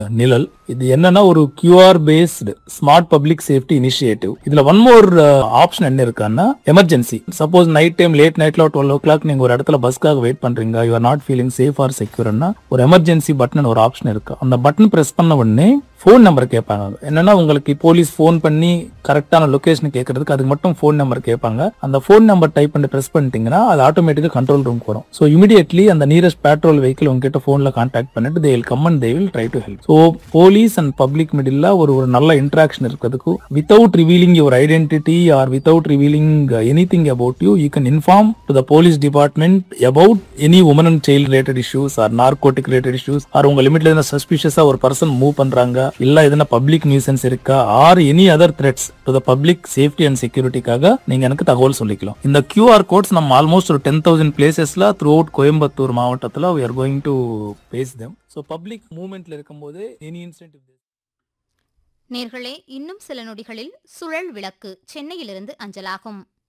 நிழல் இது என்னன்னா ஒரு QR based smart public safety initiative இதுல ஒன் மோர் ஆப்ஷன் என்ன இருக்கான்னா emergency suppose night time late நைட்ல டுவெல் ஓ கிளாக் நீங்க ஒரு இடத்துல பஸ்க்காக வெயிட் பண்றீங்க you are not feeling safe or செக்யூர்னா ஒரு எமர்ஜென்சி பட்டன் ஒரு ஆப்ஷன் இருக்கு அந்த பட்டன் பிரஸ் பண்ண உடனே ஃபோன் நம்பர் கேட்பாங்க என்னன்னா உங்களுக்கு போலீஸ் ஃபோன் பண்ணி கரெக்டான லொகேஷன் கேட்கறதுக்கு அதுக்கு மட்டும் ஃபோன் நம்பர் கேட்பாங்க அந்த ஃபோன் நம்பர் டைப் பண்ணி பிரஸ் பண்ணிட்டீங்கன்னா அது ஆட்டோமேட்டிக்கா கண்ட்ரோல் ரூம் வரும் ஸோ இமிடியட்லி அந்த நியரஸ்ட் பேட்ரோல் வெஹிக்கிள் உங்ககிட்ட ஃபோன்ல கான்டாக்ட் பண்ணிட்டு they will come and they will try to help so police and public middle ஒரு ஒரு நல்ல இன்ட்ராக்ஷன் இருக்கிறதுக்கு without revealing your identity or without revealing any thing about you you can inform to the police department about any woman and child related issues R narcotic related issues or உங்க லிமிட்ல எதனா சஸ்பிஷியஸா ஒரு person move பண்றாங்க இல்ல எதனா public nuisance இருக்கா or any other threats to the public safety and செக்யூரிட்டிக்காக நீங்க எனக்கு தகவல் சொல்லிக்கலாம் இந்த கியூஆர் கோட்ஸ் நம்ம ஆல்மோஸ்ட் ஒரு டென் தௌசண்ட் பிளேசஸ்ல த்ரூ அவுட் கோயம்புத்தூர் மாவட்டத்தில் we are going to face them so public மூவ்மெண்ட்ல இருக்கும்போது எனி இன்சிடென்ட் நேர்களே இன்னும் சில நொடிகளில் சுழல் விளக்கு சென்னையிலிருந்து அஞ்சலாகும்